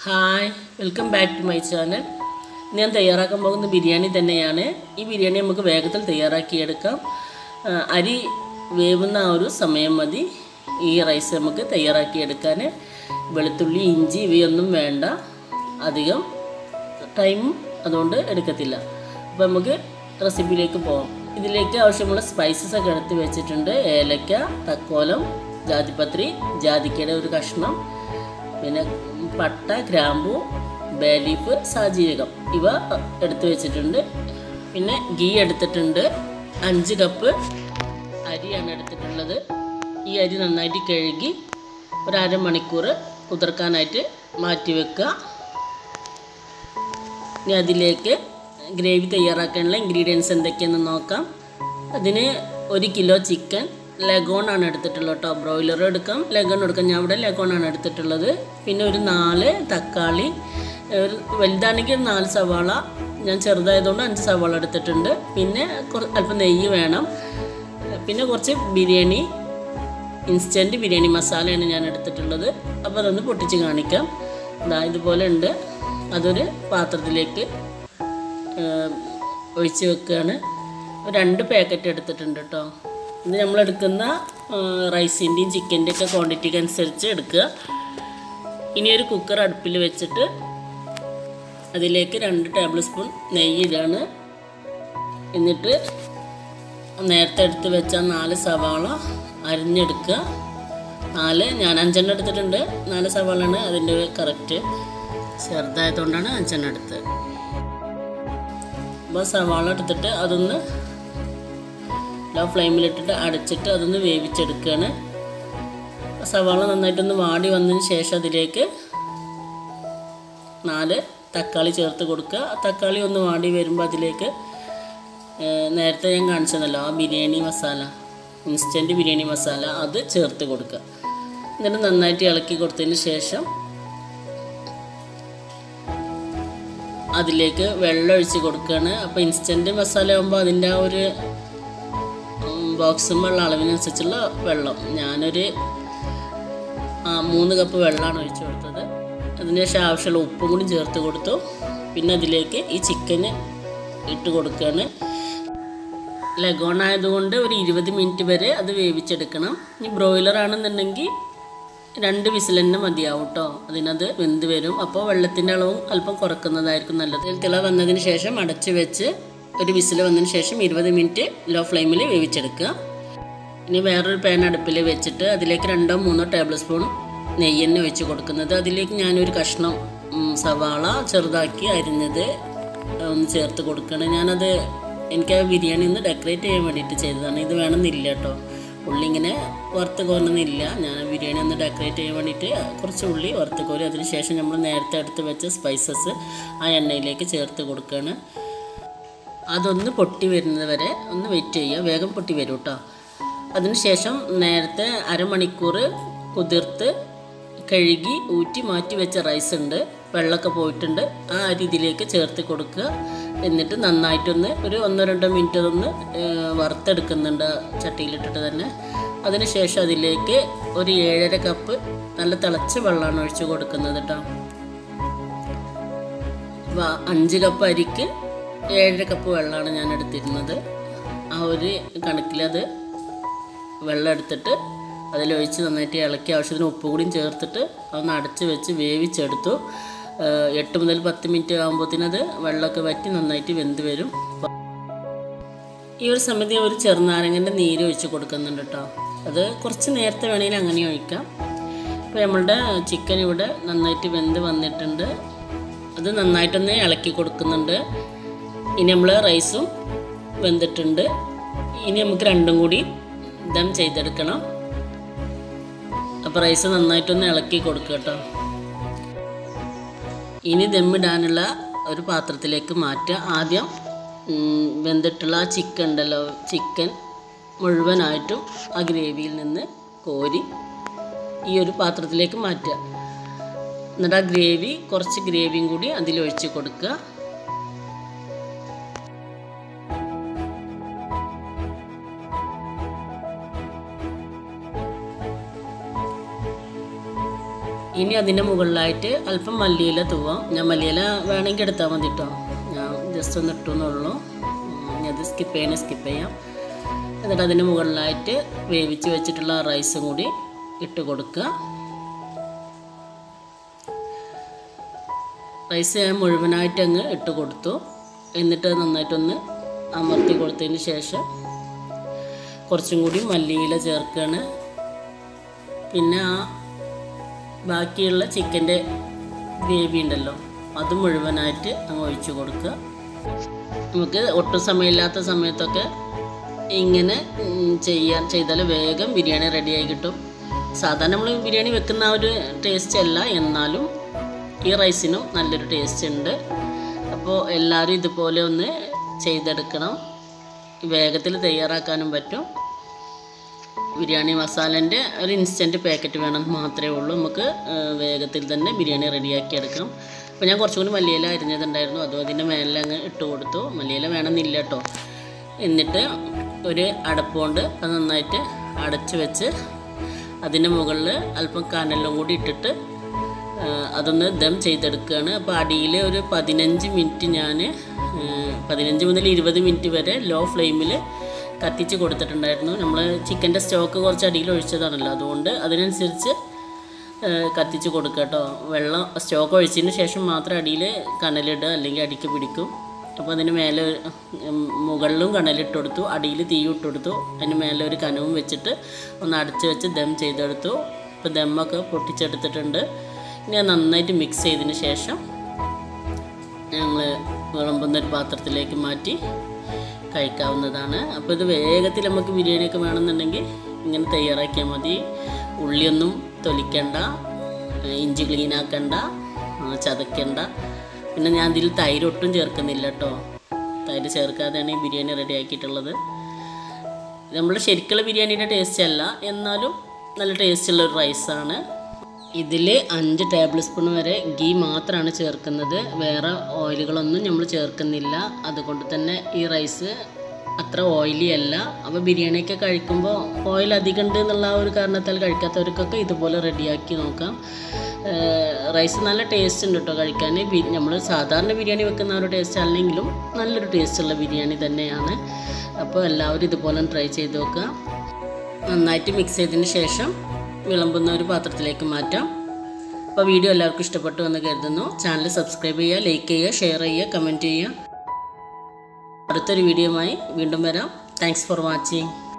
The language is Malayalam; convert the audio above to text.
hi welcome back to my channel ഞാൻ തയ്യാറാക്കാൻ പോകുന്ന ബിരിയാണി തന്നെയാണ് ഈ ബിരിയാണി നമുക്ക് വേഗത്തിൽ തയ്യാറാക്കിയെടുക്കാം ആ, അരി വേവുന്ന ആ ഒരു സമയം മതി ഈ റൈസ് നമുക്ക് തയ്യാറാക്കിയെടുക്കാൻ വെളുത്തുള്ളി ഇഞ്ചി ഇവയൊന്നും വേണ്ട അധികം ടൈം അതുകൊണ്ട് എടുക്കത്തില്ല അപ്പോൾ നമുക്ക് റെസിപ്പിയിലേക്ക് പോകാം ഇതിലേക്ക് ആവശ്യമുള്ള സ്പൈസസ് ഒക്കെ എടുത്ത് വെച്ചിട്ടുണ്ട് ഏലക്ക തക്കോലം ജാതിപത്രി ജാതിക്കയുടെ ഒരു കഷ്ണം പിന്നെ പട്ട ഗ്രാമ്പു ബേ ലീഫ് സാജീരകം ഇവ എടുത്തു വെച്ചിട്ടുണ്ട് പിന്നെ ഗീ എടുത്തിട്ടുണ്ട് അഞ്ച് കപ്പ് അരിയാണ് എടുത്തിട്ടുള്ളത് ഈ അരി നന്നായിട്ട് കഴുകി ഒരു അരമണിക്കൂർ കുതിർക്കാനായിട്ട് മാറ്റി വെക്കുക ഇനി അതിലേക്ക് ഗ്രേവി തയ്യാറാക്കാനുള്ള ഇൻഗ്രീഡിയൻസ് എന്തൊക്കെയെന്ന് നോക്കാം അതിന് ഒരു കിലോ ചിക്കൻ ലഗോണാണ് എടുത്തിട്ടുള്ളത് കേട്ടോ ബ്രോയിലർ എടുക്കാം ലഗോൺ എടുക്കാം ഞാൻ ഇവിടെ ലഗോണാണ് എടുത്തിട്ടുള്ളത് പിന്നെ ഒരു നാല് തക്കാളി ഒരു വലുതാണെങ്കിൽ ഒരു നാല് സവാള ഞാൻ ചെറുതായതുകൊണ്ട് അഞ്ച് സവാള എടുത്തിട്ടുണ്ട് പിന്നെ കുറ അല്പം നെയ്യ് വേണം പിന്നെ കുറച്ച് ബിരിയാണി ഇൻസ്റ്റൻറ്റ് ബിരിയാണി മസാലയാണ് ഞാൻ എടുത്തിട്ടുള്ളത് അപ്പോൾ അതൊന്ന് പൊട്ടിച്ച് കാണിക്കാം ഇതാ ഇതുപോലെ ഉണ്ട് അതൊരു പാത്രത്തിലേക്ക് ഏഹ്, ഒഴിച്ച് വെക്കുകയാണ് ഒരു രണ്ട് പാക്കറ്റ് എടുത്തിട്ടുണ്ട് കേട്ടോ ഇത് നമ്മൾ എടുക്കുന്ന റൈസിൻ്റെയും ചിക്കൻ്റെയും ഒക്കെ ക്വാണ്ടിറ്റിക്ക് അനുസരിച്ച് എടുക്കുക ഇനി ഒരു കുക്കർ അടുപ്പിൽ വെച്ചിട്ട് അതിലേക്ക് രണ്ട് ടേബിൾ സ്പൂൺ നെയ്യ് ഇടാണ് എന്നിട്ട് നേരത്തെ എടുത്ത് വെച്ച നാല് സവാള അരിഞ്ഞെടുക്കുക നാല് ഞാൻ അഞ്ചെണ്ണം എടുത്തിട്ടുണ്ട് നാല് സവാളാണ് അതിൻ്റെ കറക്റ്റ് ചെറുതായതുകൊണ്ടാണ് അഞ്ചെണ്ണം എടുത്തത് അപ്പോൾ സവാള എടുത്തിട്ട് അതൊന്ന് ലോ ഫ്ലെയിമിലിട്ടിട്ട് അടച്ചിട്ട് അതൊന്ന് വേവിച്ചെടുക്കുകയാണ് ആ സവാള നന്നായിട്ടൊന്ന് വാടി വന്നതിന് ശേഷം അതിലേക്ക് നാല് തക്കാളി ചേർത്ത് കൊടുക്കുക ആ തക്കാളി ഒന്ന് വാടി വരുമ്പോൾ അതിലേക്ക് ഏഹ്, നേരത്തെ ഞാൻ കാണിച്ചതല്ലോ ആ ബിരിയാണി മസാല ഇൻസ്റ്റൻറ്റ് ബിരിയാണി മസാല അത് ചേർത്ത് കൊടുക്കുക എന്നിട്ട് നന്നായിട്ട് ഇളക്കി കൊടുത്തതിന് ശേഷം അതിലേക്ക് വെള്ളം ഒഴിച്ച് കൊടുക്കുകയാണ് അപ്പോൾ ഇൻസ്റ്റൻറ്റ് മസാല ആകുമ്പോൾ അതിൻ്റെ ആ ഒരു ബോക്സുമുള്ള അളവിനനുസരിച്ചുള്ള വെള്ളം ഞാനൊരു ആ, മൂന്ന് കപ്പ് വെള്ളമാണ് ഒഴിച്ച് കൊടുത്തത് അതിന് ശേഷം ആവശ്യമുള്ള ഉപ്പും കൂടി ചേർത്ത് കൊടുത്തു പിന്നെ അതിലേക്ക് ഈ ചിക്കന് ഇട്ട് കൊടുക്കുകയാണ് ലഗോൺ ആയതുകൊണ്ട് ഒരു ഇരുപത് മിനിറ്റ് വരെ അത് വേവിച്ചെടുക്കണം ഇനി ബ്രോയിലർ ആണെന്നുണ്ടെങ്കിൽ രണ്ട് വിസിൽ തന്നെ മതിയാവും കേട്ടോ അതിനത് വെന്ത് വരും അപ്പോൾ വെള്ളത്തിൻ്റെ അളവും അല്പം കുറക്കുന്നതായിരിക്കും നല്ലത് ഇതിൽ തിള വന്നതിന് ശേഷം അടച്ച് വെച്ച് ഒരു വിസിൽ വന്നതിന് ശേഷം ഇരുപത് മിനിറ്റ് ലോ ഫ്ലെയിമിൽ വേവിച്ചെടുക്കുക ഇനി വേറൊരു പാൻ അടുപ്പിൽ വെച്ചിട്ട് അതിലേക്ക് രണ്ടോ മൂന്നോ ടേബിൾ സ്പൂൺ നെയ്യ് തന്നെ ഒഴിച്ച് കൊടുക്കുന്നത് അതിലേക്ക് ഞാനൊരു കഷ്ണം ഉം, സവാള ചെറുതാക്കി അരിഞ്ഞത് ഒന്ന് ചേർത്ത് കൊടുക്കണം ഞാനത് എനിക്ക് ആ ബിരിയാണി ഒന്ന് ഡെക്കറേറ്റ് ചെയ്യാൻ വേണ്ടിയിട്ട് ചെയ്തതാണ് ഇത് വേണമെന്നില്ല കേട്ടോ ഉള്ളി ഇങ്ങനെ വറുത്ത് കോരണമെന്നില്ല ഞാൻ ബിരിയാണി ഒന്ന് ഡെക്കറേറ്റ് ചെയ്യാൻ വേണ്ടിയിട്ട് കുറച്ച് ഉള്ളി വറുത്ത് കോരി അതിന് ശേഷം നമ്മൾ നേരത്തെ എടുത്ത് വെച്ച സ്പൈസസ് ആ എണ്ണയിലേക്ക് ചേർത്ത് കൊടുക്കുകയാണ് അതൊന്ന് പൊട്ടി വരുന്നത് വരെ ഒന്ന് വെയിറ്റ് ചെയ്യുക വേഗം പൊട്ടി വരും കേട്ടോ അതിനുശേഷം നേരത്തെ അരമണിക്കൂർ കുതിർത്ത് കഴുകി ഊറ്റി മാറ്റി വെച്ച റൈസ് ഉണ്ട് വെള്ളമൊക്കെ പോയിട്ടുണ്ട് ആ അരി ഇതിലേക്ക് ചേർത്ത് കൊടുക്കുക എന്നിട്ട് നന്നായിട്ടൊന്ന് ഒരു ഒന്നോ രണ്ടോ മിനിറ്റ് അതൊന്ന് ഏഹ്, വറുത്തെടുക്കുന്നുണ്ട് ആ ചട്ടിയിലിട്ടിട്ട് തന്നെ അതിനുശേഷം അതിലേക്ക് ഒരു ഏഴര കപ്പ് നല്ല തിളച്ച വെള്ളമാണ് ഒഴിച്ച് കൊടുക്കുന്നത് കേട്ടോ അപ്പോൾ അഞ്ച് കപ്പ് അരിക്ക് ഏഴര കപ്പ് വെള്ളമാണ് ഞാൻ എടുത്തിരുന്നത് ആ ഒരു കണക്കിലത് വെള്ളം എടുത്തിട്ട് അതിലൊഴിച്ച് നന്നായിട്ട് ഇളക്കി ആവശ്യത്തിന് ഉപ്പ് കൂടിയും ചേർത്തിട്ട് അതൊന്ന് അടച്ച് വെച്ച് വേവിച്ചെടുത്തു ഏഹ് എട്ട് മുതൽ പത്ത് മിനിറ്റ് ആകുമ്പോഴത്തേനത് വെള്ളമൊക്കെ വറ്റി നന്നായിട്ട് വെന്ത് വരും ഈ ഒരു സമയത്ത് ഞാൻ ഒരു ചെറുനാരങ്ങൻ്റെ നീര് ഒഴിച്ച് കൊടുക്കുന്നുണ്ട് കേട്ടോ അത് കുറച്ച് നേരത്തെ വേണമെങ്കിൽ അങ്ങനെ ഒഴിക്കാം ഇപ്പോൾ നമ്മളുടെ ചിക്കൻ ഇവിടെ നന്നായിട്ട് വെന്ത് വന്നിട്ടുണ്ട് അത് നന്നായിട്ടൊന്ന് ഇളക്കി കൊടുക്കുന്നുണ്ട് ഇനി നമ്മൾ റൈസും വെന്തിട്ടുണ്ട് ഇനി നമുക്ക് രണ്ടും കൂടി ദം ചെയ്തെടുക്കണം അപ്പോൾ റൈസ് നന്നായിട്ടൊന്ന് ഇളക്കി കൊടുക്കുക കേട്ടോ ഇനി ദമ്മിടാനുള്ള ഒരു പാത്രത്തിലേക്ക് മാറ്റുക ആദ്യം ഉം, വെന്തിട്ടുള്ള ആ ചിക്കൻ ഉണ്ടല്ലോ ചിക്കൻ മുഴുവനായിട്ടും ആ ഗ്രേവിയിൽ നിന്ന് കോരി ഈ ഒരു പാത്രത്തിലേക്ക് മാറ്റുക എന്നിട്ട് ആ ഗ്രേവി കുറച്ച് ഗ്രേവിയും കൂടി അതിലൊഴിച്ച് കൊടുക്കുക ഇനി അതിൻ്റെ മുകളിലായിട്ട് അല്പം മല്ലിയില തൂവാം ഞാൻ മല്ലിയില വേണമെങ്കിൽ എടുത്താൽ മതി കേട്ടോ ഞാൻ ജസ്റ്റ് ഒന്ന് ഇട്ടു എന്നുള്ളൂ ഇനി അത് സ്കിപ്പ് ചെയ്യണേ സ്കിപ്പ് ചെയ്യാം എന്നിട്ട് അതിൻ്റെ മുകളിലായിട്ട് വേവിച്ച് വെച്ചിട്ടുള്ള റൈസും കൂടി ഇട്ട് കൊടുക്കുക റൈസ് ഞാൻ മുഴുവനായിട്ട് അങ്ങ് ഇട്ട് കൊടുത്തു എന്നിട്ട് അത് നന്നായിട്ടൊന്ന് അമർത്തി കൊടുത്തതിന് ശേഷം കുറച്ചും കൂടി മല്ലിയില ചേർക്കുകയാണ് പിന്നെ ആ ബാക്കിയുള്ള ചിക്കൻ്റെ ഗ്രേവി ഉണ്ടല്ലോ അത് മുഴുവനായിട്ട് അങ്ങ് ഒഴിച്ചു കൊടുക്കുക നമുക്ക് ഒട്ടും സമയമില്ലാത്ത സമയത്തൊക്കെ ഇങ്ങനെ ഉം, ചെയ്യാൻ ചെയ്താൽ വേഗം ബിരിയാണി റെഡിയായി കിട്ടും സാധാരണ നമ്മൾ ബിരിയാണി വെക്കുന്ന ആ ഒരു ടേസ്റ്റ് അല്ല എന്നാലും ഈ റൈസിനും നല്ലൊരു ടേസ്റ്റ് ഉണ്ട് അപ്പോൾ എല്ലാവരും ഇതുപോലെ ഒന്ന് ചെയ്തെടുക്കണം വേഗത്തിൽ തയ്യാറാക്കാനും പറ്റും ബിരിയാണി മസാലേൻ്റെ ഒരു ഇൻസ്റ്റൻറ്റ് പാക്കറ്റ് വേണം മാത്രമേ ഉള്ളൂ നമുക്ക് ആ, വേഗത്തിൽ തന്നെ ബിരിയാണി റെഡിയാക്കി എടുക്കാം അപ്പോൾ ഞാൻ കുറച്ചും കൂടി മല്ലിയില അരിഞ്ഞതുണ്ടായിരുന്നു അതും അതിൻ്റെ മേലെ അങ്ങ് ഇട്ട് കൊടുത്തു മല്ലിയില വേണമെന്നില്ല കേട്ടോ എന്നിട്ട് ഒരു അടപ്പ് കൊണ്ട് അത് നന്നായിട്ട് അടച്ച് വെച്ച് അതിൻ്റെ മുകളിൽ അല്പം കനലും കൂടി ഇട്ടിട്ട് ആ, അതൊന്ന് ദം ചെയ്തെടുക്കുകയാണ് അപ്പോൾ അടിയിൽ ഒരു പതിനഞ്ച് മിനിറ്റ് ഞാൻ പതിനഞ്ച് മുതൽ ഇരുപത് മിനിറ്റ് വരെ ലോ ഫ്ലെയിമിൽ കത്തിച്ച് കൊടുത്തിട്ടുണ്ടായിരുന്നു നമ്മൾ ചിക്കൻ്റെ സ്റ്റോക്ക് കുറച്ച് അടിയിൽ ഒഴിച്ചതാണല്ലോ അതുകൊണ്ട് അതിനനുസരിച്ച് ആ, കത്തിച്ച് കൊടുക്കുക കേട്ടോ വെള്ളം സ്റ്റോക്ക് ഒഴിച്ചതിന് ശേഷം മാത്രം അടിയിൽ കനലിടുക അല്ലെങ്കിൽ അടിക്ക് പിടിക്കും അപ്പോൾ അതിന് മേലെ ഉം, മുകളിലും കനലിട്ട് കൊടുത്തു അടിയിൽ തീ ഇട്ട് കൊടുത്തു അതിന് മേലെ ഒരു കനവും വെച്ചിട്ട് ഒന്ന് അടച്ച് വെച്ച് ദം ചെയ്തെടുത്തു ഇപ്പോൾ ദമ്മൊക്കെ പൊട്ടിച്ചെടുത്തിട്ടുണ്ട് ഇനി അത് നന്നായിട്ട് മിക്സ് ചെയ്തതിന് ശേഷം ഞങ്ങൾ വിളമ്പുന്ന ഒരു പാത്രത്തിലേക്ക് മാറ്റി കഴിക്കാവുന്നതാണ് അപ്പോൾ ഇത് വേഗത്തിൽ നമുക്ക് ബിരിയാണിയൊക്കെ വേണമെന്നുണ്ടെങ്കിൽ ഇങ്ങനെ തയ്യാറാക്കിയാൽ മതി ഉള്ളിയൊന്നും തൊലിക്കണ്ട ഏഹ് ഇഞ്ചി ക്ലീൻ ആക്കണ്ട ആ, ചതക്കണ്ട പിന്നെ ഞാൻ ഇതിൽ തൈര് ഒട്ടും ചേർക്കുന്നില്ല കേട്ടോ തൈര് ചേർക്കാതെയാണ് ഈ ബിരിയാണി റെഡി ആക്കിയിട്ടുള്ളത് നമ്മുടെ ശരിക്കുള്ള ബിരിയാണിയുടെ ടേസ്റ്റ് അല്ല എന്നാലും നല്ല ടേസ്റ്റുള്ള ഒരു റൈസാണ് ഇതിൽ അഞ്ച് ടേബിൾ സ്പൂൺ വരെ ഗീ മാത്രമാണ് ചേർക്കുന്നത് വേറെ ഓയിലുകളൊന്നും നമ്മൾ ചേർക്കുന്നില്ല അതുകൊണ്ട് തന്നെ ഈ റൈസ് അത്ര ഓയിലി അല്ല അപ്പോൾ ബിരിയാണിയൊക്കെ കഴിക്കുമ്പോൾ ഓയിൽ അധികം ഉണ്ട് എന്നുള്ള ആ ഒരു കാരണത്താൽ കഴിക്കാത്തവർക്കൊക്കെ ഇതുപോലെ റെഡിയാക്കി നോക്കാം റൈസ് നല്ല ടേസ്റ്റ് ഉണ്ട് കേട്ടോ കഴിക്കാൻ നമ്മൾ സാധാരണ ബിരിയാണി വെക്കുന്ന ആ ഒരു ടേസ്റ്റ് അല്ലെങ്കിലും നല്ലൊരു ടേസ്റ്റുള്ള ബിരിയാണി തന്നെയാണ് അപ്പോൾ എല്ലാവരും ഇതുപോലെ ട്രൈ ചെയ്ത് നോക്കുക നന്നായിട്ട് മിക്സ് ചെയ്തതിന് ശേഷം വിളമ്പുന്ന ഒരു പാത്രത്തിലേക്ക് മാറ്റാം അപ്പോൾ വീഡിയോ എല്ലാവർക്കും ഇഷ്ടപ്പെട്ടു എന്ന് കരുതുന്നു ചാനൽ സബ്സ്ക്രൈബ് ചെയ്യുക ലൈക്ക് ചെയ്യുക ഷെയർ ചെയ്യുക കമൻറ്റ് ചെയ്യുക അടുത്തൊരു വീഡിയോയുമായി വീണ്ടും വരാം താങ്ക്സ് ഫോർ വാച്ചിങ്